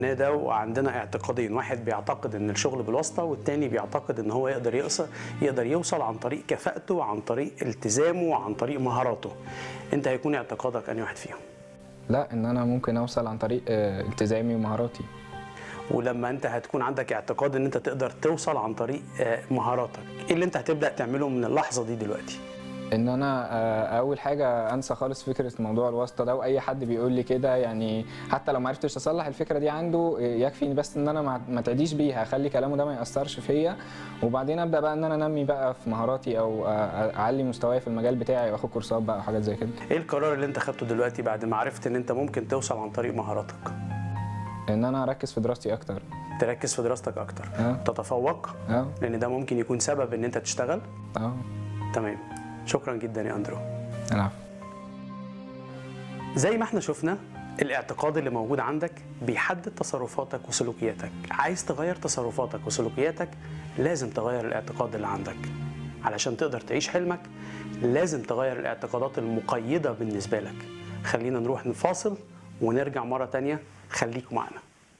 ده وعندنا اعتقادين واحد بيعتقد ان الشغل بالواسطه والتاني بيعتقد ان هو يقدر يقصر يقدر يوصل عن طريق كفاءته وعن طريق التزامه وعن طريق مهاراته انت هيكون اعتقادك انهي واحد فيهم لا ان انا ممكن اوصل عن طريق آه، التزامي ومهاراتي ولما انت هتكون عندك اعتقاد ان انت تقدر توصل عن طريق آه، مهاراتك ايه اللي انت هتبدا تعمله من اللحظه دي دلوقتي ان انا آه، اول حاجه انسى خالص فكره موضوع الواسطه ده واي حد بيقول لي كده يعني حتى لو ما عرفتش اصلح الفكره دي عنده آه، يكفي بس ان انا ما- ما تعديش بيها اخلي كلامه ده ما ياثرش فيا وبعدين ابدا بقى ان انا انمي بقى في مهاراتي او آه، اعلي مستواي في المجال بتاعي واخد كورسات بقى وحاجات زي كده ايه القرار اللي انت خدته دلوقتي بعد ما عرفت ان انت ممكن توصل عن طريق مهاراتك ان انا اركز في دراستي اكتر تركز في دراستك اكتر اه تتفوق اه لان ده ممكن يكون سبب ان انت تشتغل اه تمام شكرا جدا يا اندرو العفو زي ما احنا شفنا الاعتقاد اللي موجود عندك بيحدد تصرفاتك وسلوكياتك عايز تغير تصرفاتك وسلوكياتك لازم تغير الاعتقاد اللي عندك علشان تقدر تعيش حلمك لازم تغير الاعتقادات المقيدة بالنسبة لك خلينا نروح نفاصل ونرجع مرة تانية خليكم معنا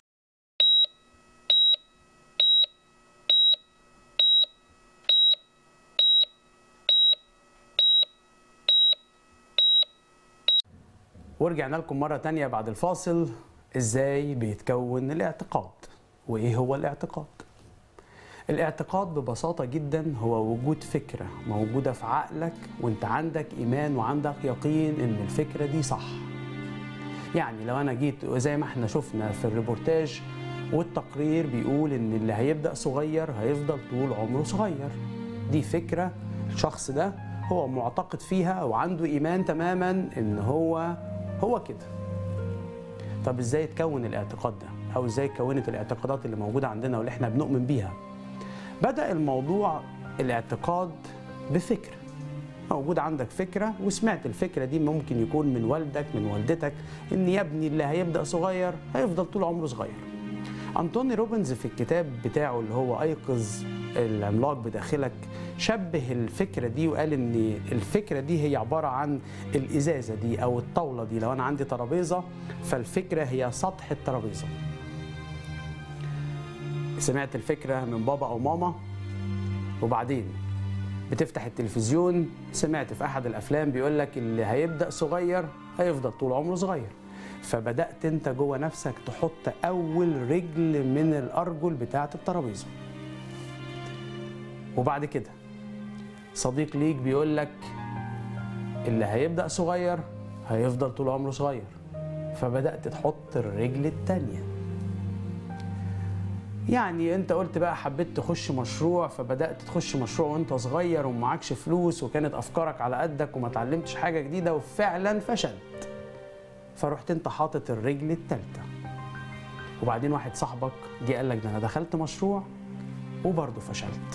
ورجعنا لكم مرة تانية بعد الفاصل ازاي بيتكون الاعتقاد وايه هو الاعتقاد الاعتقاد ببساطة جدا هو وجود فكرة موجودة في عقلك وانت عندك ايمان وعندك يقين ان الفكرة دي صح يعني لو انا جيت زي ما احنا شفنا في الريبورتاج والتقرير بيقول ان اللي هيبدأ صغير هيفضل طول عمره صغير دي فكرة الشخص ده هو معتقد فيها وعنده ايمان تماما ان هو هو كده طب ازاي اتكون الاعتقاد ده او ازاي اتكونت الاعتقادات اللي موجوده عندنا واللي احنا بنؤمن بيها بدا الموضوع الاعتقاد بفكره موجود عندك فكره وسمعت الفكره دي ممكن يكون من والدك من والدتك ان يا ابني اللي هيبدا صغير هيفضل طول عمره صغير أنتوني روبنز في الكتاب بتاعه اللي هو أيقظ العملاق بداخلك شبه الفكرة دي وقال إن الفكرة دي هي عبارة عن الإزازة دي أو الطاولة دي لو أنا عندي ترابيزة فالفكرة هي سطح الترابيزة سمعت الفكرة من بابا أو ماما وبعدين بتفتح التلفزيون سمعت في أحد الأفلام بيقول لك اللي هيبدأ صغير هيفضل طول عمره صغير فبدأت أنت جوه نفسك تحط أول رجل من الأرجل بتاعة الترابيزة وبعد كده صديق ليك بيقول لك اللي هيبدأ صغير هيفضل طول عمره صغير فبدأت تحط الرجل التانية يعني انت قلت بقى حبيت تخش مشروع فبدأت تخش مشروع وانت صغير ومعكش فلوس وكانت افكارك على قدك وما اتعلمتش حاجة جديدة وفعلا فشلت فرحت انت حاطط الرجل التالتة وبعدين واحد صاحبك جه قال لك ده انا دخلت مشروع وبرضه فشلت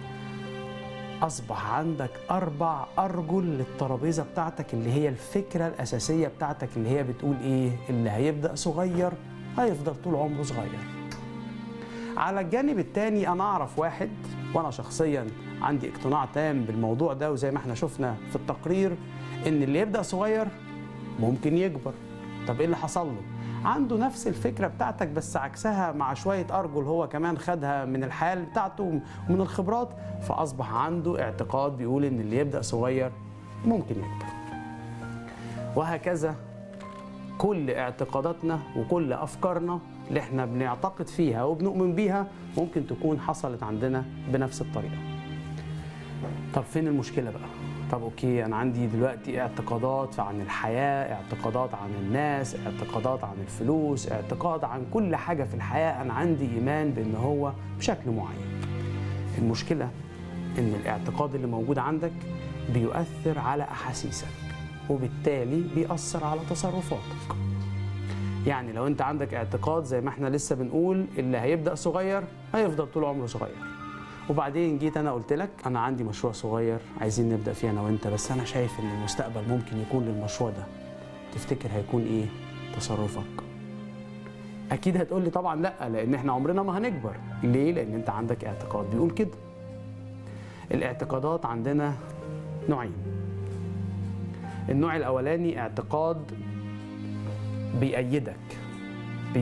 اصبح عندك اربع ارجل للترابيزه بتاعتك اللي هي الفكره الاساسيه بتاعتك اللي هي بتقول ايه اللي هيبدا صغير هيفضل طول عمره صغير على الجانب التاني انا اعرف واحد وانا شخصيا عندي اقتناع تام بالموضوع ده وزي ما احنا شفنا في التقرير ان اللي يبدا صغير ممكن يكبر طب ايه اللي حصل له عنده نفس الفكره بتاعتك بس عكسها مع شويه ارجل هو كمان خدها من الحال بتاعته ومن الخبرات فاصبح عنده اعتقاد بيقول ان اللي يبدا صغير ممكن يكبر وهكذا كل اعتقاداتنا وكل افكارنا اللي احنا بنعتقد فيها وبنؤمن بيها ممكن تكون حصلت عندنا بنفس الطريقه طب فين المشكله بقى طب اوكي انا عندي دلوقتي اعتقادات عن الحياه اعتقادات عن الناس اعتقادات عن الفلوس اعتقاد عن كل حاجه في الحياه انا عندي ايمان بان هو بشكل معين المشكله ان الاعتقاد اللي موجود عندك بيؤثر على احاسيسك وبالتالي بيأثر على تصرفاتك يعني لو انت عندك اعتقاد زي ما احنا لسه بنقول اللي هيبدأ صغير هيفضل طول عمره صغير وبعدين جيت انا قلت لك انا عندي مشروع صغير عايزين نبدا فيه انا وانت بس انا شايف ان المستقبل ممكن يكون للمشروع ده تفتكر هيكون ايه تصرفك اكيد هتقول لي طبعا لا لان احنا عمرنا ما هنكبر ليه لان انت عندك اعتقاد بيقول كده الاعتقادات عندنا نوعين النوع الاولاني اعتقاد بيأيدك